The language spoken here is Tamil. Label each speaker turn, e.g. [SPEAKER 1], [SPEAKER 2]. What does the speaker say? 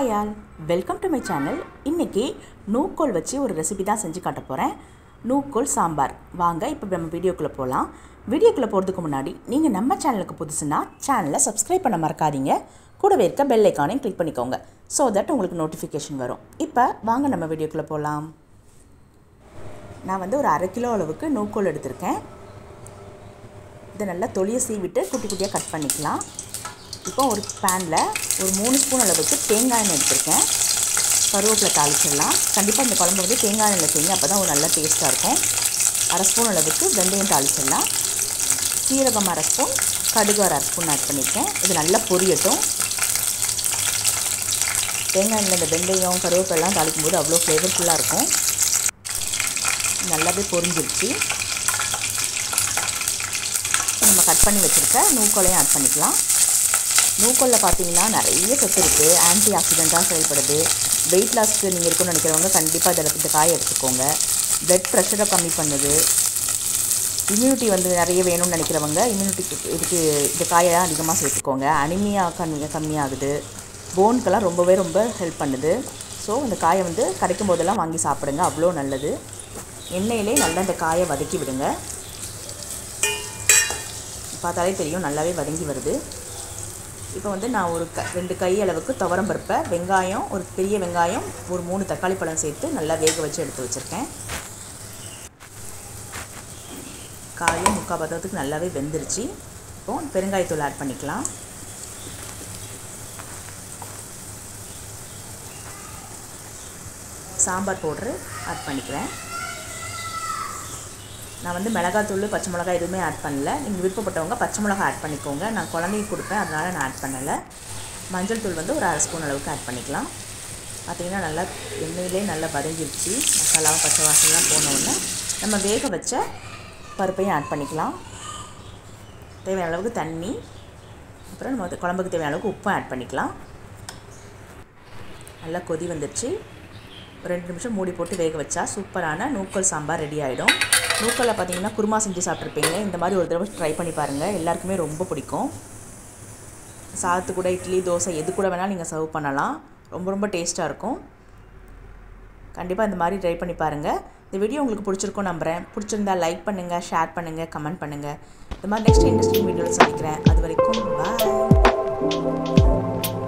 [SPEAKER 1] hi all welcome to my channel இன்றைக்கி நூக்கோல் வச்சு ஒரு ரெசிபி தான் செஞ்சு காட்ட போகிறேன் நூக்கோல் சாம்பார் வாங்க இப்போ நம்ம வீடியோக்குள்ளே போகலாம் வீடியோக்குள்ளே போகிறதுக்கு முன்னாடி நீங்கள் நம்ம சேனலுக்கு புதுசுனா சேனலை சப்ஸ்கிரைப் பண்ண மறக்காதீங்க கூடவே இருக்க பெல் ஐக்கானையும் கிளிக் பண்ணிக்கோங்க ஸோ தட் உங்களுக்கு நோட்டிஃபிகேஷன் வரும் இப்போ வாங்க நம்ம வீடியோக்குள்ளே போகலாம் நான் வந்து ஒரு அரை கிலோ அளவுக்கு நூக்கோல் எடுத்திருக்கேன் இதை நல்லா தொலியை சீவிட்டு குட்டி குட்டியாக கட் பண்ணிக்கலாம் இப்போ ஒரு பேனில் ஒரு மூணு ஸ்பூன் அளவுக்கு தேங்காய் எண்ணெய் எடுத்திருக்கேன் கருவேப்பிலை தாளிச்சிடலாம் கண்டிப்பாக இந்த குழம்பு வந்து தேங்காய் எண்ணெயில் செய்யுங்க அப்போ தான் ஒரு நல்ல டேஸ்ட்டாக இருக்கும் அரை ஸ்பூன் அளவுக்கு வெந்தயம் தாளிச்சிடலாம் சீரகம் அரை ஸ்பூன் கடுகு ஒரு அரை ஸ்பூன் ஆட் பண்ணியிருக்கேன் இது நல்லா பொரியட்டும் தேங்காய் எண்ணெய் இந்த வெந்தயம் கருவேப்பிலாம் தாளிக்கும் போது அவ்வளோ ஃப்ளேவர்ஃபுல்லாக இருக்கும் நல்லாவே பொரிஞ்சிருச்சு நம்ம கட் பண்ணி வச்சுருக்க நூக்கோலையும் ஆட் பண்ணிக்கலாம் நூக்கோலில் பார்த்தீங்கன்னா நிறைய சத்து இருக்குது ஆன்டி ஆக்சிடெண்ட்டாக செயல்படுது வெயிட் லாஸ்க்கு நீங்கள் இருக்குன்னு நினைக்கிறவங்க கண்டிப்பாக இதில் இந்த காயை எடுத்துக்கோங்க ப்ளட் ப்ரெஷரை கம்மி பண்ணுது இம்யூனிட்டி வந்து நிறைய வேணும்னு நினைக்கிறவங்க இம்யூனிட்டிக்கு இதுக்கு இந்த காயை அதிகமாக சேர்த்துக்கோங்க அனிமியா கம்மி கம்மியாகுது போனுக்கெல்லாம் ரொம்பவே ரொம்ப ஹெல்ப் பண்ணுது ஸோ இந்த காயை வந்து கிடைக்கும் போதெல்லாம் வாங்கி சாப்பிடுங்க அவ்வளோ நல்லது எண்ணெயிலே நல்லா இந்த காயை வதக்கி விடுங்க பார்த்தாலே தெரியும் நல்லாவே வதங்கி வருது இப்போ வந்து நான் ஒரு க ரெண்டு கை அளவுக்கு துவரம் பருப்பை வெங்காயம் ஒரு பெரிய வெங்காயம் ஒரு மூணு தக்காளி பழம் சேர்த்து நல்லா வேக வச்சு எடுத்து வச்சுருக்கேன் காயும் முக்கால் பதத்துக்கு நல்லாவே வெந்துருச்சு இப்போ பெருங்காயத்தூள் ஆட் பண்ணிக்கலாம் சாம்பார் பவுட்ரு ஆட் பண்ணிக்கிறேன் நான் வந்து மிளகாத்தூள் பச்சை மிளகாய் எதுவுமே ஆட் பண்ணல நீங்கள் விருப்பப்பட்டவங்க பச்சை மிளகாய் ஆட் பண்ணிக்கோங்க நான் குழந்தைக்கு கொடுப்பேன் அதனால் நான் ஆட் பண்ணலை மஞ்சள் தூள் வந்து ஒரு அரை ஸ்பூன் அளவுக்கு ஆட் பண்ணிக்கலாம் பார்த்திங்கன்னா நல்லா எண்ணெயிலே நல்லா வதங்கிருச்சு மசாலாவும் பச்சை வாசலாம் போனோடனே நம்ம வேக வச்ச பருப்பையும் ஆட் பண்ணிக்கலாம் தேவையான அளவுக்கு தண்ணி அப்புறம் நம்ம குழம்புக்கு தேவையான அளவுக்கு உப்பும் ஆட் பண்ணிக்கலாம் நல்லா கொதி வந்துருச்சு ஒரு ரெண்டு நிமிஷம் மூடி போட்டு வேக வச்சா சூப்பரான நூக்கல் சாம்பார் ரெடி ஆகிடும் நூக்கலில் பார்த்தீங்கன்னா குருமா செஞ்சு சாப்பிட்ருப்பீங்க இந்த மாதிரி ஒரு தடவை ட்ரை பண்ணி பாருங்கள் எல்லாருக்குமே ரொம்ப பிடிக்கும் சாதத்து கூட இட்லி தோசை எது கூட வேணாலும் நீங்கள் சர்வ் பண்ணலாம் ரொம்ப ரொம்ப டேஸ்ட்டாக இருக்கும் கண்டிப்பாக இந்த மாதிரி ட்ரை பண்ணி பாருங்கள் இந்த வீடியோ உங்களுக்கு பிடிச்சிருக்கும் நம்புகிறேன் பிடிச்சிருந்தா லைக் பண்ணுங்கள் ஷேர் பண்ணுங்கள் கமெண்ட் பண்ணுங்கள் இந்த மாதிரி நெக்ஸ்ட் இன்ட்ரெஸ்டிங் வீடியோவில் சந்திக்கிறேன் அது வரைக்கும் பாய்